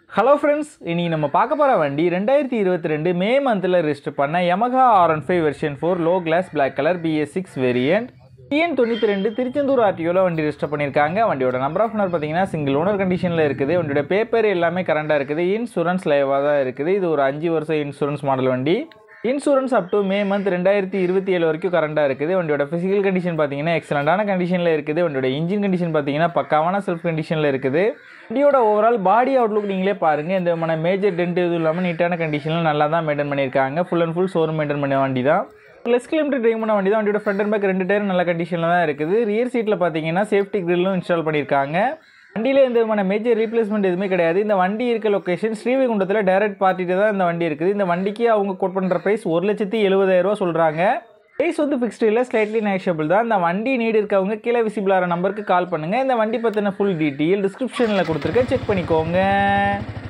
hello friends இனி நம்ம பார்க்க போகிற வண்டி ரெண்டாயிரத்தி இருபத்தி ரெண்டு மே மந்தில் ரெஜிஸ்டர் பண்ண Yamaha R one five version four low class black colour BS six variant TN தொண்ணூற்றி ரெண்டு திருச்செந்தூர் ஆர்டிஓவில் வண்டி ரெஜிஸ்டர் பண்ணியிருக்காங்க வண்டியோட நம்பர் ஆஃப் ஓனர் பார்த்தீங்கன்னா சிங்கிள் ஓனர் கண்டிஷனில் இருக்குது வண்டியோட பேப்பர் எல்லாமே கரண்டாக இருக்குது இன்சூரன்ஸ் லைவாக தான் இருக்குது இது ஒரு அஞ்சு வருஷம் இன்சூரன்ஸ் மாடல் வண்டி insurance up to May month ரெண்டாயிரத்தி இருபத்தி ஏழு வரைக்கும் கரண்டாக இருக்குது வண்டியோட ஃபிசிக்கல் கண்டிஷன் பார்த்தீங்கன்னா எக்ஸலண்டான கண்டிஷனில் இருக்குது வண்டியோட இன்ஜின் கண்டிஷன் பார்த்தீங்கன்னா பக்காவான செல்ஃப் கண்டிஷனில் இருக்குது வண்டியோட ஓவரால் பாடி அவுட்லுக் நீங்களே பாருங்கள் எந்த விதமான மேஜர் டென்ட் எதுவும் இல்லாமல் நீட்டான கண்டிஷனில் நல்லா தான் மெயின்டைன் பண்ணியிருக்காங்க full and full showroom maintain பண்ண வண்டி தான் லெஸ் கிலோமீட்டர் டிரைவ் பண்ண வண்டி தான் வண்டியோட ஃப்ரண்ட் அண்ட் பேக் ரெண்டு டயர் நல்ல கண்டிஷனில் தான் இருக்குது ரியர் சீட்டில் பார்த்தீங்கன்னா சேஃப்டி கிரில்லும் இன்ஸ்டால் பண்ணியிருக்காங்க வண்டியில் எந்த விதமான மேஜர் ரீப்ளேஸ்மெண்ட் எதுவுமே கிடையாது இந்த வண்டி இருக்க லொக்கேஷன் ஸ்ரீவைகுண்டத்தில் டைரக்ட் பார்ட்டிட்டு தான் இந்த வண்டி இருக்குது இந்த வண்டிக்கு அவங்க கோட் பண்ணுற ப்ரைஸ் ஒரு லட்சத்தி எழுபதாயிரரூவா சொல்கிறாங்க ப்ரைஸ் வந்து ஃபிக்ஸ்டு இல்லை ஸ்லைட்லி நேஷபிள் தான் இந்த வண்டி நீடு இருக்கவங்க கீழே விசிபிள் ஆகிற நம்பருக்கு கால் பண்ணுங்கள் இந்த வண்டி பற்றின ஃபுல் டீட்டெயில் டிஸ்கிரிப்ஷனில் கொடுத்துருக்கேன் செக் பண்ணிக்கோங்க